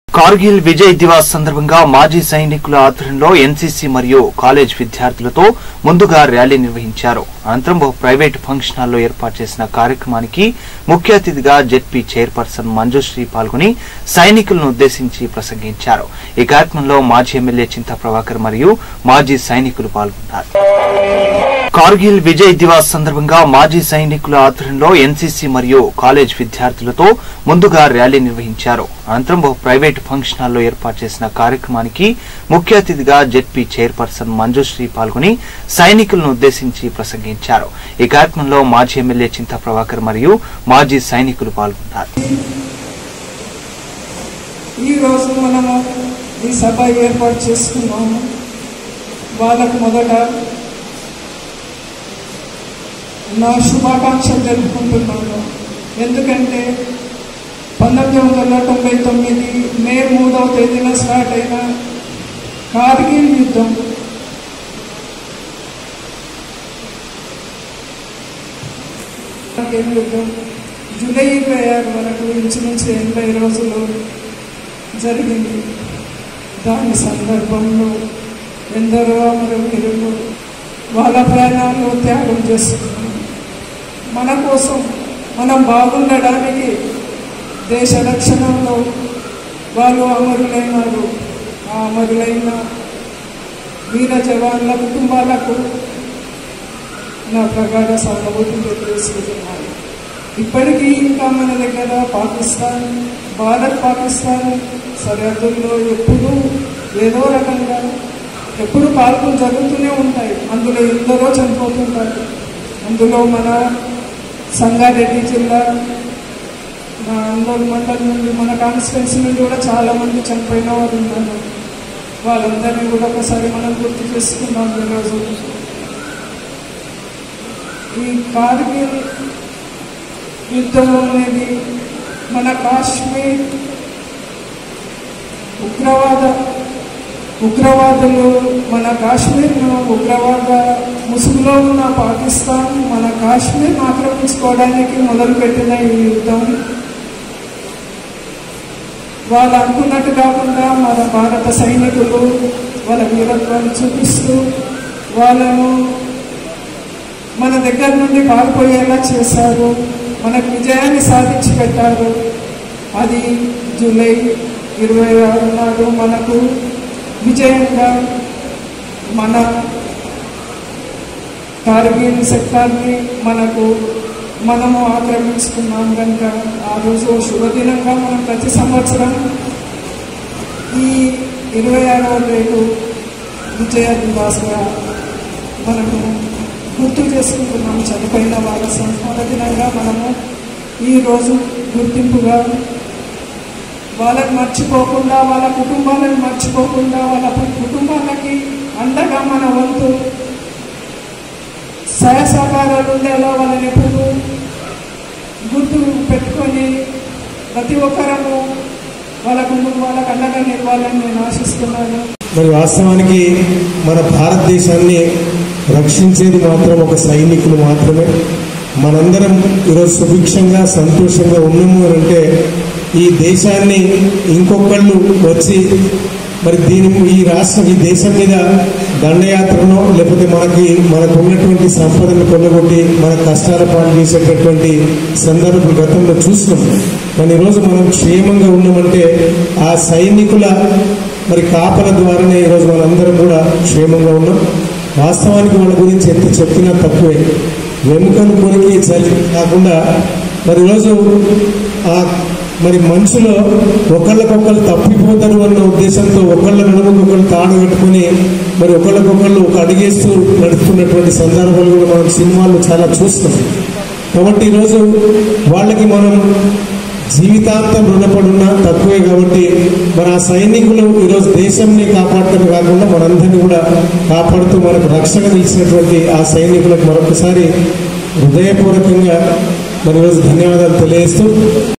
కార్గిల్ విజయ్ దివాస్ సందర్భంగా మాజీ సైనికుల ఆధ్వర్యంలో ఎన్సీసీ మరియు కాలేజ్ విద్యార్థులతో ముందుగా ర్యాలీ నిర్వహించారు అనంతరం ఓ ప్రైవేట్ ఫంక్షన్ హాల్లో ఏర్పాటు చేసిన కార్యక్రమానికి ముఖ్య అతిథిగా జెడ్పీ చైర్పర్సన్ మంజుశ్రీ పాల్గొని సైనికులను ఉద్దేశించి ప్రసంగించారు ఈ కార్యక్రమంలో మాజీ ఎమ్మెల్యే చింతా ప్రభాకర్ మరియు మాజీ సైనికులు పాల్గొన్నారు కార్గిల్ విజయ్ దివాస్ సందర్భంగా మాజీ సైనికుల ఆధ్వర్యంలో ఎన్సీసీ మరియు కాలేజ్ విద్యార్థులతో ముందుగా ర్యాలీ నిర్వహించారు అనంతరం ఓ ప్రైవేట్ ఫంక్షన్ హాల్లో ఏర్పాటు చేసిన కార్యక్రమానికి ముఖ్య అతిథిగా జెడ్పీ చైర్పర్సన్ మంజుశ్రీ పాల్గొని సైనికులను ఉద్దేశించి ప్రసంగించారు ఈ కార్యక్రమంలో మాజీ ఎమ్మెల్యే చింతా ప్రభాకర్ మరియు మాజీ సైనికులు పాల్గొన్నారు ఈ రోజు మనము ఈ సభ ఏర్పాటు చేసుకున్నాము వాళ్ళకు మొదట నా శుభాకాంక్షలు తెలుపుకుంటున్నాను ఎందుకంటే పంతొమ్మిది వందల తొంభై తొమ్మిది మే మూడవ తేదీన స్టార్ట్ అయిన కార్గిల్ యుద్ధం కార్గిల్ యుద్ధం జూలై ఇరవై ఆరు వరకు ఇంచుమించు ఎనభై రోజులు జరిగింది దాని సందర్భంలో ఎందరో అమరవీరులు వాళ్ళ ప్రాణాలు త్యాగం చేస్తున్నారు మన కోసం మనం బాగుండడానికి దేశ రక్షణలో వాళ్ళు అమరులైనారు ఆ అమరులైన వీర జవాన్ల కుటుంబాలకు నా ప్రగాఢ సానుభూతి తెలియజేసుకుంటున్నాను ఇప్పటికీ ఇంకా మన దగ్గర పాకిస్తాన్ భారత్ పాకిస్తాన్ సరిహద్దుల్లో ఎప్పుడూ ఏదో రకంగా ఎప్పుడు కాల్పులు జరుగుతూనే ఉంటాయి అందులో ఎందరో చనిపోతుంటారు అందులో మన సంగారెడ్డి జిల్లా మన అందరు మండలం నుండి మన కాన్స్టిట్యున్సీ నుండి కూడా చాలా మంది చనిపోయిన వారు ఉన్నారు వాళ్ళందరినీ కూడా ఒకసారి మనం గుర్తు చేసుకున్నాం ఈరోజు ఈ కార్గిల్ యుద్ధం అనేది మన కాశ్మీర్ ఉగ్రవాద ఉగ్రవాదులు మన కాశ్మీర్ను ఉగ్రవాద ముసుగులో ఉన్న పాకిస్తాన్ మన కాశ్మీర్ను ఆక్రమించుకోవడానికి మొదలుపెట్టిన ఈ యుద్ధం వాళ్ళు అనుకున్నట్టు కాకుండా మన భారత సైనికులు వాళ్ళ వీరత్వాన్ని చూపిస్తూ వాళ్ళను మన దగ్గర నుండి పాల్పోయేలా చేశారు మనకు విజయాన్ని సాధించి పెట్టారు అది జూలై ఇరవై ఆరు నాడు మనకు విజయంగా మన కార్గిల్ సెక్టార్ని మనకు మనము ఆక్రమించుకున్నాం కనుక ఆ రోజు శుభదినంగా మనం ప్రతి సంవత్సరం ఈ ఇరవై ఆరవ రేటు విజయ దివాస్గా మనము గుర్తు చేసుకుంటున్నాం చనిపోయిన వాళ్ళ సంస్మరణ దినంగా మనము ఈరోజు గుర్తింపుగా వాళ్ళని మర్చిపోకుండా వాళ్ళ కుటుంబాలను మర్చిపోకుండా వాళ్ళ కుటుంబాలకి అండగా మన వంతు సహాయ సహకారాలు ఉండేలా వాళ్ళని ఎప్పుడు గుర్తు పెట్టుకొని ప్రతి ఒక్కరము వాళ్ళ కుటుంబాలకు అండగా నిలవాలని నేను ఆశిస్తున్నాను మరి వాస్తవానికి మన భారతదేశాన్ని రక్షించేది మాత్రం ఒక సైనికులు మాత్రమే మనందరం ఈరోజు సుభిక్షంగా సంతోషంగా ఉన్నాము అని అంటే ఈ దేశాన్ని ఇంకొకళ్ళు వచ్చి మరి దీని ఈ రాష్ట్రం ఈ దేశం మీద దండయాత్రను లేకపోతే మనకి మనకు ఉన్నటువంటి సంపదను కొల్లగొట్టి మన కష్టాల పాలు చేసేటటువంటి సందర్భం గతంలో చూసినాం కానీ ఈరోజు మనం క్షేమంగా ఉన్నామంటే ఆ సైనికుల మరి కాపల ద్వారానే ఈరోజు మనందరం కూడా క్షేమంగా ఉన్నాం వాస్తవానికి వాళ్ళ గురించి ఎంత చెప్పినా తక్కువే వెనుకను కొరికి చలి కాకుండా మరి ఈరోజు ఆ మరి మనుషులు ఒకళ్ళకొకళ్ళు తప్పిపోతారు అన్న ఉద్దేశంతో ఒకళ్ళ నడుముకొకళ్ళు తాడు కట్టుకుని మరి ఒకళ్ళకొకళ్ళు ఒక అడిగేస్తూ నడుపుకున్నటువంటి సందర్భాలు కూడా మనం సినిమాల్లో చాలా చూస్తాం కాబట్టి ఈరోజు వాళ్ళకి మనం జీవితాంతం రుణపడున్నా తక్కువే కాబట్టి మన ఆ సైనికులు ఈరోజు దేశంని కాపాడటం కాకుండా మనందరినీ కూడా కాపాడుతూ మనకు రక్షణ నిలిచినటువంటి ఆ సైనికులకు మరొకసారి హృదయపూర్వకంగా మరి ఈరోజు ధన్యవాదాలు తెలియజేస్తూ